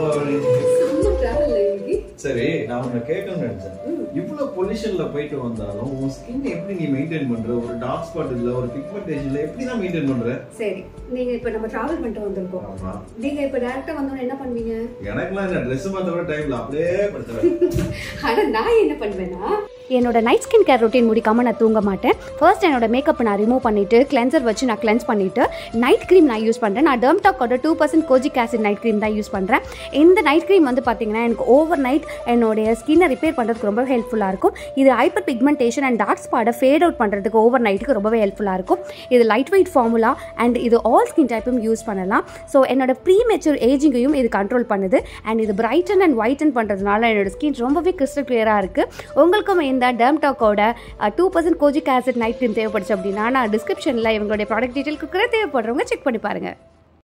செம்ம டிராவல் இன்னைக்கு சரி நான் உன்னை கேட்கணும்னு நினைச்சேன் இவ்வளவு பொல்யூஷன்ல போயிட்டு வந்தாலும் உன் ஸ்கின் எப்படி நீ மெயின்டைன் பண்ற ஒரு டார்க் ஸ்பாட் இல்ல ஒரு பிக்மெண்டேஷன்ல எப்படி தான் மெயின்டைன் பண்ற சரி நீங்க இப்ப நம்ம டிராவல் பண்ணிட்டு வந்திருக்கோம் ஆமா நீங்க இப்ப டேரக்டா வந்தோன்னு என்ன பண்ணுவீங்க எனக்குலாம் இந்த ட்ரெஸ் மாத்த கூட டைம்ல அப்படியே படுத்துறேன் ஆனா நான் என்ன பண்ணுவேன்னா என்னோட நைட் ஸ்கின் கேர் ரொட்டீன் முடிக்காம நான் தூங்க மாட்டேன் ஃபர்ஸ்ட் என்னோட மேக்கப் நான் ரிமூவ் பண்ணிட்டு கிளென்சர் வச்சு நான் கிளென்ஸ் பண்ணிட்டு நைட் க்ரீம் நான் யூஸ் பண்ணுறேன் நான் டெர்ம்டாக்கோட two percent kojic acid night cream தான் யூஸ் பண்ணுறேன் இந்த நைட் க்ரீம் வந்து பார்த்தீங்கன்னா எனக்கு ஓவர் நைட் என்னுடைய ஸ்கின்னை ரிப்பேர் பண்ணுறதுக்கு ரொம்ப ஹெல்ப்ஃபுல்லாக இருக்கும் இது ஹைப்பர் பிக்மெண்டேஷன் அண்ட் டார்க் ஸ்பாடை ஃபேட் அவுட் பண்ணுறதுக்கு ஓவர் நைட்டுக்கு ரொம்பவே ஹெல்ப்ஃபுல்லாக இருக்கும் இது லைட் வெயிட் ஃபார்முலா அண்ட் இது ஆல் ஸ்கின் டைப்பும் யூஸ் பண்ணலாம் ஸோ என்னோட ப்ரீ மெச்சூர் ஏஜிங்கையும் இது கண்ட்ரோல் பண்ணுது அண்ட் இது பிரைட்டன் அண்ட் ஒயிட்டன் பண்ணுறதுனால என்னோட ஸ்கின் ரொம்பவே கிறிஸ்டல் கிளியராக இருக்குது உங்களுக்கும் இந்த டெர்ம்டாக்கோட two percent kojic acid night cream தேவைப்படுச்சு அப்படின்னா நான் டிஸ்கிரிப்ஷனில் இவங்களுடைய ப்ராடக்ட் டீட்டெயில் கொடுக்குறேன் தேவைப்படுறவங்க செக் பண்ணி பாருங்கள்